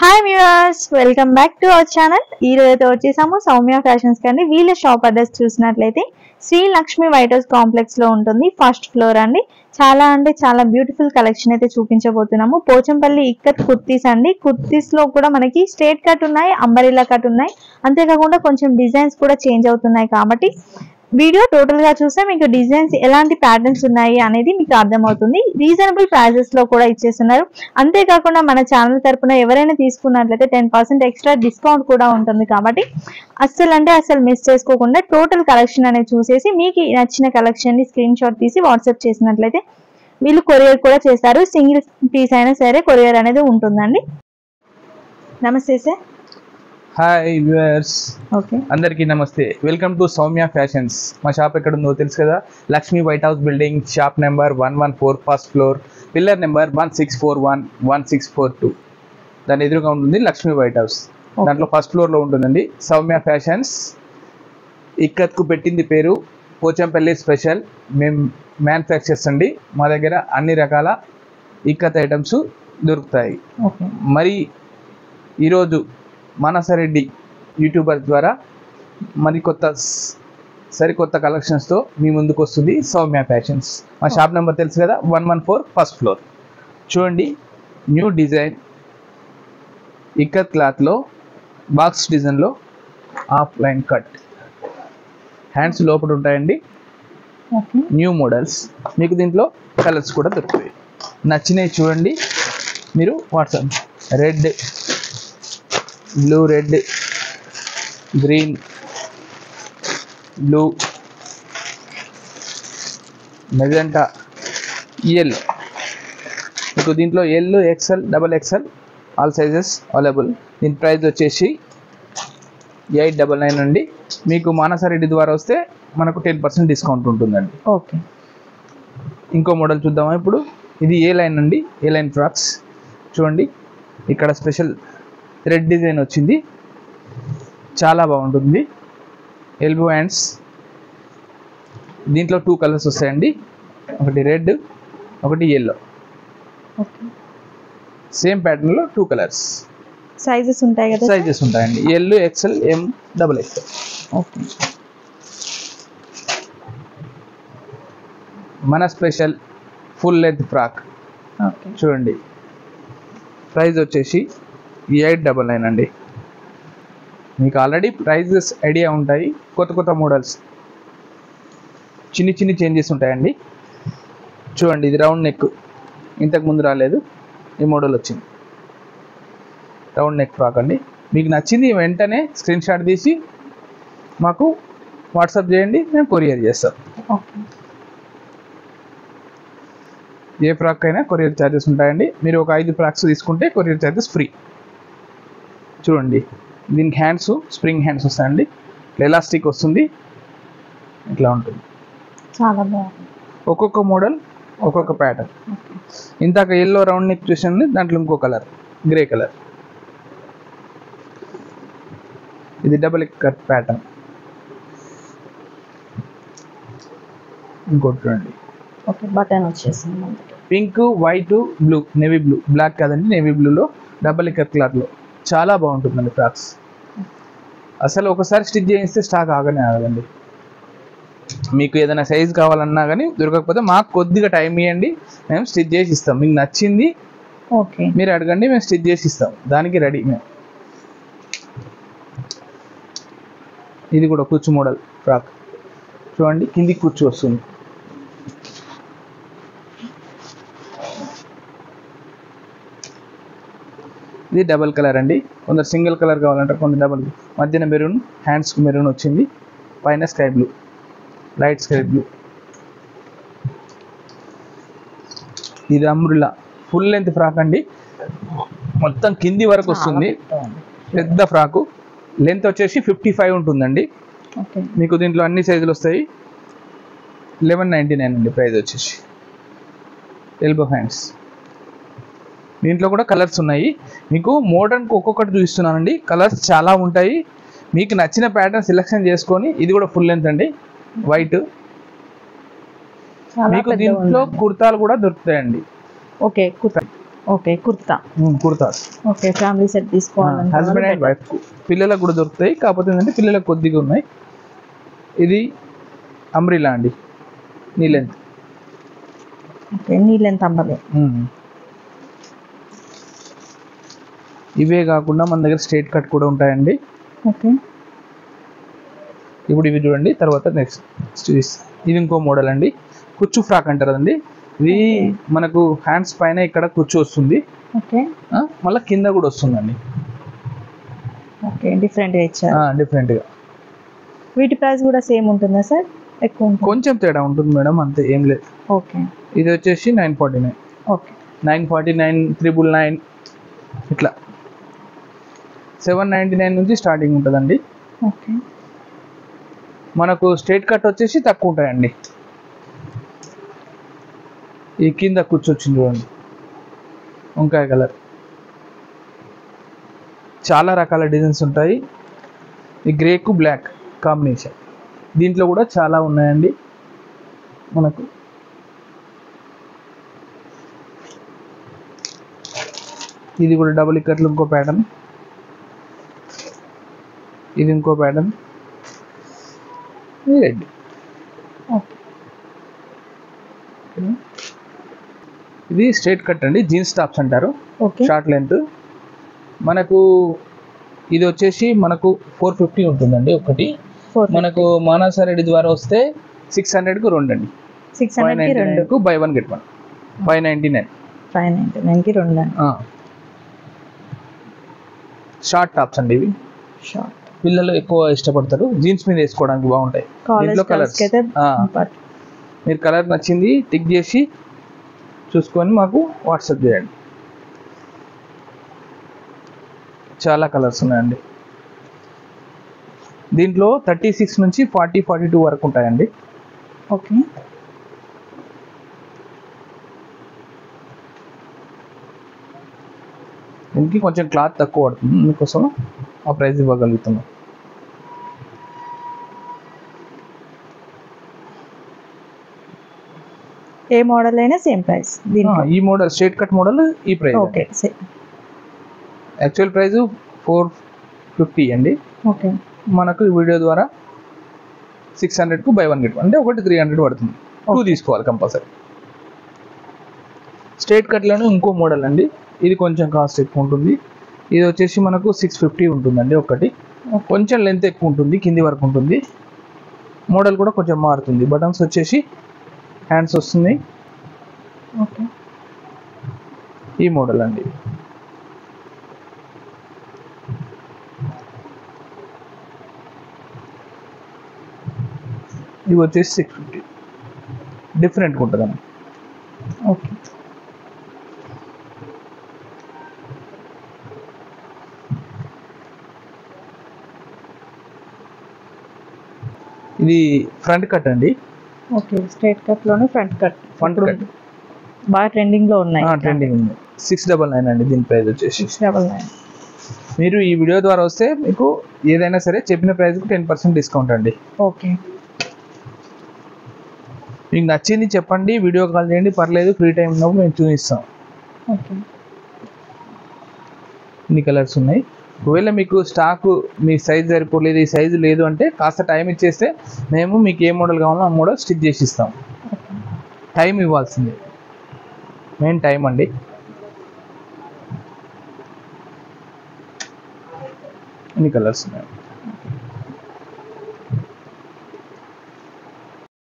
Hi viewers welcome back to our channel ఈ రోజు అయితే వచ్చేసాము సౌమ్య ఫ్యాషన్స్ కండి వీళ్ళ షాప్ అడ్రస్ చూసినట్లయితే Shri Lakshmi White House complex లో ఉంటుంది ఫస్ట్ ఫ్లోర్ అండి చాలా అంటే చాలా బ్యూటిఫుల్ కలెక్షన్ అయితే చూపించబోతున్నాము పోచంపల్లి ఇక్కత్ కుర్తీస్ అండి కుర్తీస్ లో కూడా మనకి స్ట్రేట్ కట్ ఉన్నాయి అంబరిలా కట్ ఉన్నాయి అంతేకాకుండా కొంచెం డిజైన్స్ కూడా చేంజ్ అవుతున్నాయి కాబట్టి వీడియో టోటల్ గా చూస్తే మీకు డిజైన్స్ ఎలాంటి ప్యాటర్న్స్ ఉన్నాయి అనేది మీకు అర్థమవుతుంది రీజనబుల్ ప్రైజెస్ లో కూడా ఇచ్చేస్తున్నారు అంతేకాకుండా మన ఛానల్ తరపున ఎవరైనా తీసుకున్నట్లయితే టెన్ పర్సెంట్ ఎక్స్ట్రా డిస్కౌంట్ కూడా ఉంటుంది కాబట్టి అస్సలు అంటే అసలు మిస్ చేసుకోకుండా టోటల్ కలెక్షన్ అనేది చూసేసి మీకు నచ్చిన కలెక్షన్ ని స్క్రీన్ షాట్ తీసి వాట్సాప్ చేసినట్లయితే వీళ్ళు కొరియర్ కూడా చేస్తారు సింగిల్ పీస్ అయినా సరే కొరియర్ అనేది ఉంటుందండి నమస్తే సార్ హాయ్ వ్యూయర్స్ ఓకే అందరికీ నమస్తే వెల్కమ్ టు సౌమ్య ఫ్యాషన్స్ మా షాప్ ఎక్కడ ఉందో తెలుసు కదా Lakshmi White House building shop number one one four first floor pillar number one six four one one six four two దాని ఎదురుగా ఉంటుంది లక్ష్మీ వైట్ హౌస్ దాంట్లో ఫస్ట్ ఫ్లోర్లో ఉంటుందండి సౌమ్య ఫ్యాషన్స్ ఇక్కత్కు పెట్టింది పేరు పోచంపల్లి స్పెషల్ మేము మ్యానుఫ్యాక్చర్స్ అండి మా దగ్గర అన్ని రకాల ఇక్కత్ ఐటమ్స్ దొరుకుతాయి ఓకే మరి ఈరోజు మానసరెడ్డి యూట్యూబర్ ద్వారా మరి కొత్త స్- సరికొత్త కలెక్షన్స్తో మీ ముందుకు వస్తుంది సౌమ్య ఫ్యాషన్స్ మా షాప్ నెంబర్ తెలుసు కదా one one four first floor చూడండి న్యూ డిజైన్ ఇక్కత్ క్లాత్లో బాక్స్ డిజైన్లో ఆఫ్ లైన్ కట్ హ్యాండ్స్ లోపల ఉంటాయండి ఓకే న్యూ మోడల్స్ మీకు దీంట్లో కలర్స్ కూడా దొరుకుతాయి నచ్చినవి చూడండి మీరు WhatsApp red blue red green blue magenta L మీకు దీంట్లో L XL double XL all sizes available దీని ప్రైస్ వచ్చేసి ఎయిట్ డబల్ నైన్ అండి మీకు మానసారెడ్డి ద్వారా వస్తే మనకు టెన్ పర్సెంట్ డిస్కౌంట్ ఉంటుందండి ఓకే ఇంకో మోడల్ చూద్దామా ఇప్పుడు ఇది ఏ లైన్ అండి ఏ లైన్ ఫ్రాక్స్ చూడండి ఇక్కడ స్పెషల్ రెడ్ డిజైన్ వచ్చింది చాలా బాగుంటుంది ఎల్బో హ్యాండ్స్ దీంట్లో టూ కలర్స్ వస్తాయండి ఒకటి రెడ్ ఒకటి ఎల్లో ఓకే సేమ్ ప్యాటర్న్లో టూ కలర్స్ సైజెస్ ఉంటాయి కదా సైజెస్ ఉంటాయండి L XL M double XL okay మన special full length frock okay చూడండి ప్రైస్ వచ్చేసి ఎయిట్ డబల్ నైన్ అండి మీకు ఆల్రెడీ ప్రైజెస్ ఐడియా ఉంటాయి కొత్త కొత్త మోడల్స్ చిన్ని చిన్ని చేంజెస్ ఉంటాయండి చూడండి ఇది రౌండ్ నెక్ ఇంతకు ముందు రాలేదు ఈ మోడల్ వచ్చింది రౌండ్ నెక్ ఫ్రాక్ అండి మీకు నచ్చింది వెంటనే స్క్రీన్ షాట్ తీసి మాకు వాట్సాప్ చేయండి మేము కొరియర్ చేస్తాం ఓకే ఏ ఫ్రాక్ అయినా కొరియర్ ఛార్జెస్ ఉంటాయండి మీరు ఒక ఐదు ఫ్రాక్స్ తీసుకుంటే కొరియర్ ఛార్జెస్ ఫ్రీ చూడండి దీనికి హ్యాండ్స్ స్ప్రింగ్ హ్యాండ్స్ వస్తాయండి ఇట్లా ఎలాస్టిక్ వస్తుంది ఇట్లా ఉంటుంది చాలా బాగుంది ఒక్కొక్క మోడల్ ఒక్కొక్క ప్యాటర్న్ ఇందాక ఎల్లో రౌండ్ నెక్ చూసింది దాంట్లో ఇంకో కలర్ గ్రే కలర్ ఇది డబుల్ కట్ ప్యాటర్న్ ఇంకోటి చూడండి ఓకే బటన్ వచ్చేసింది మనకి. Pink white blue navy blue black కాదండి నేవీ బ్లూలో డబల్ ఇక్కర్ క్లాత్లో చాలా బాగుంటుందండి ఫ్రాక్స్ అసలు ఒకసారి స్టిచ్ చేయిస్తే స్టాక్ ఆగనే ఆగదండి మీకు ఏదైనా సైజ్ కావాలన్నా కానీ దొరకకపోతే మాకు కొద్దిగా టైం ఇవ్వండి మేము స్టిచ్ చేసి ఇస్తాం మీకు నచ్చింది ఓకే మీరు అడగండి మేము స్టిచ్ చేసి ఇస్తాం దానికి రెడీ మేము ఇది కూడా కుచ్చు మోడల్ ఫ్రాక్ చూడండి కిందికి కుచ్చు వస్తుంది ఇది డబల్ కలర్ అండి కొందరు సింగిల్ కలర్ కావాలంటారు కొందరు డబల్ మధ్యన మెరూన్ హ్యాండ్స్కి మెరూన్ వచ్చింది పైన sky blue light sky blue ఇది అమ్రులా ఫుల్ లెంత్ ఫ్రాక్ అండి మొత్తం కింది వరకు వస్తుంది పెద్ద ఫ్రాకు లెంత్ వచ్చేసి ఫిఫ్టీ ఫైవ్ ఉంటుందండి ఓకే మీకు దీంట్లో అన్ని సైజులు వస్తాయి లెవెన్ నైంటీ నైన్ అండి ప్రైస్ వచ్చేసి ఎల్బో హ్యాండ్స్ దీంట్లో కూడా కలర్స్ ఉన్నాయి మీకు మోడర్న్కి ఒక్కొక్కటి చూపిస్తున్నానండి కలర్స్ చాలా ఉంటాయి మీకు నచ్చిన ప్యాటర్న్ సెలెక్షన్ చేసుకొని ఇది కూడా ఫుల్ లెంత్ అండి వైట్ చాలా మీకు పెద్దగా దీంట్లో ఉందండి. కుర్తాలు కూడా దొరుకుతాయండి okay kurta okay kurta kurtas okay family set తీసుకోవాలంటే హస్బెండ్ అండ్ వైఫ్ పిల్లలకు కూడా దొరుకుతాయి కాకపోతే ఏంటంటే పిల్లలకు కొద్దిగా ఉన్నాయి ఇది అమ్రిలా అండి నీ లెంత్ ఓకే నీళ్ళెంత అంబలే ఇవే కాకుండా మన దగ్గర స్ట్రేట్ కట్ కూడా ఉంటాయండి ఓకే ఇప్పుడు ఇవి చూడండి తర్వాత నెక్స్ట్ ఇది ఇంకో మోడల్ అండి కుచ్చు ఫ్రాక్ అంటారు అండి ఇది మనకు హ్యాండ్స్ పైన ఇక్కడ కుచ్చు వస్తుంది ఓకే ఆ, మళ్ళీ కింద కూడా వస్తుందండి ఓకే డిఫరెంట్గా ఇచ్చారు డిఫరెంట్గా వీటి ప్రైస్ కూడా సేమ్ ఉంటుందా సార్ ఎక్కువ ఉంటుంది కొంచెం తేడా ఉంటుంది మేడం అంతే ఏం లేదు ఓకే ఇది వచ్చేసి nine forty nine okay nine forty nine triple nine ఇట్లా సెవెన్ నైంటీ నైన్ నుంచి స్టార్టింగ్ ఉంటుందండి ఓకే మనకు స్ట్రేట్ కట్ వచ్చేసి తక్కువ ఉంటాయండి ఈ కింద కూర్చొచ్చింది చూడండి వంకాయ కలర్ చాలా రకాల డిజైన్స్ ఉంటాయి ఈ గ్రేకు బ్లాక్ కాంబినేషన్ దీంట్లో కూడా చాలా ఉన్నాయండి మనకు ఇది కూడా డబుల్ ఇక్కట్లు ఇంకో ప్యాటర్న్ ఇది ఇంకో ప్యాటర్న్ ఇది రెడ్ ఓకే ఇది స్ట్రైట్ కట్ అండి జీన్స్ టాప్స్ అంటారు ఓకే షార్ట్ లెంత్ మనకు ఇది వచ్చేసి మనకు ఫోర్ ఫిఫ్టీ ఉంటుందండి ఒకటి ఫోర్ మనకు మానస రెడ్డి ద్వారా వస్తే సిక్స్ హండ్రెడ్కు రెండు అండి సిక్స్ ఫైవ్ హండ్రెడ్కి నైంటీ రెండు నైన్కు buy one get one five ninety nine five ninety నైన్కి రెండు అండి షార్ట్ టాప్స్ అండి ఇవి షార్ట్ పిల్లలు ఎక్కువ ఇష్టపడతారు జీన్స్ మీద వేసుకోవడానికి బాగుంటాయి కాలేజ్ దీంట్లో కలర్స్ అయితే బట్ మీరు కలర్ నచ్చింది టిక్ చేసి చూసుకొని మాకు వాట్సాప్ చేయండి చాలా కలర్స్ ఉన్నాయండి దీంట్లో థర్టీ సిక్స్ నుంచి ఫార్టీ ఫార్టీ టూ వరకు ఉంటాయండి ఓకే దీనికి కొంచెం క్లాత్ తక్కువ పడుతుంది అందుకోసం ఆ ప్రైస్ ఇవ్వగలుగుతున్నాం ఏ మోడల్ అయినా సేమ్ ప్రైస్ ఆ, దీనికి ఈ మోడల్ స్ట్రేట్ కట్ మోడల్ ఈ price okay actual price four fifty అండి ఓకే మనకు ఈ వీడియో ద్వారా సిక్స్ హండ్రెడ్కు బై వన్ గెట్ అంటే ఒకటి త్రీ హండ్రెడ్ పడుతుంది టూ తీసుకోవాలి కంపల్సరీ స్ట్రేట్ కట్లోనే ఇంకో మోడల్ అండి ఇది కొంచెం కాస్ట్ ఎక్కువ ఉంటుంది ఇది వచ్చేసి మనకు సిక్స్ ఫిఫ్టీ ఉంటుందండి ఒకటి కొంచెం లెంత్ ఎక్కువ ఉంటుంది కింది వరకు ఉంటుంది మోడల్ కూడా కొంచెం మారుతుంది బటన్స్ వచ్చేసి హ్యాండ్స్ వస్తుంది ఓకే ఈ మోడల్ అండి ఇవి వచ్చేసి సిక్స్ ఫిఫ్టీ డిఫరెంట్గా ఉంటుందండి ఓకే ఇది ఫ్రంట్ కట్ అండి ఓకే స్ట్రైట్ కట్ లోనే ఫ్రంట్ కట్ ఫ్రంట్ కట్ బాగా ట్రెండింగ్ లో ఉన్నాయి ట్రెండింగ్ ఉంది సిక్స్ డబల్ నైన్ అండి దీని ప్రైస్ వచ్చేసి సిక్స్ డబల్ నైన్ మీరు ఈ వీడియో ద్వారా వస్తే మీకు ఏదైనా సరే చెప్పిన ప్రైస్కి టెన్ పర్సెంట్ డిస్కౌంట్ అండి ఓకే మీకు నచ్చింది చెప్పండి వీడియో కాల్ చేయండి పర్లేదు ఫ్రీ టైం ఉన్నప్పుడు మేము చూపిస్తాం ఓకే ఇన్ని కలర్స్ ఉన్నాయి ఒకవేళ మీకు స్టాక్ మీ సైజ్ సరిపోలేదు ఈ సైజు లేదు అంటే కాస్త టైం ఇచ్చేస్తే మేము మీకు ఏ మోడల్ కావాలో ఆ మోడల్ స్టిచ్ చేసి ఇస్తాం టైం ఇవ్వాల్సిందే మెయిన్ టైం అండి ఇన్ని కలర్స్ ఉన్నాయి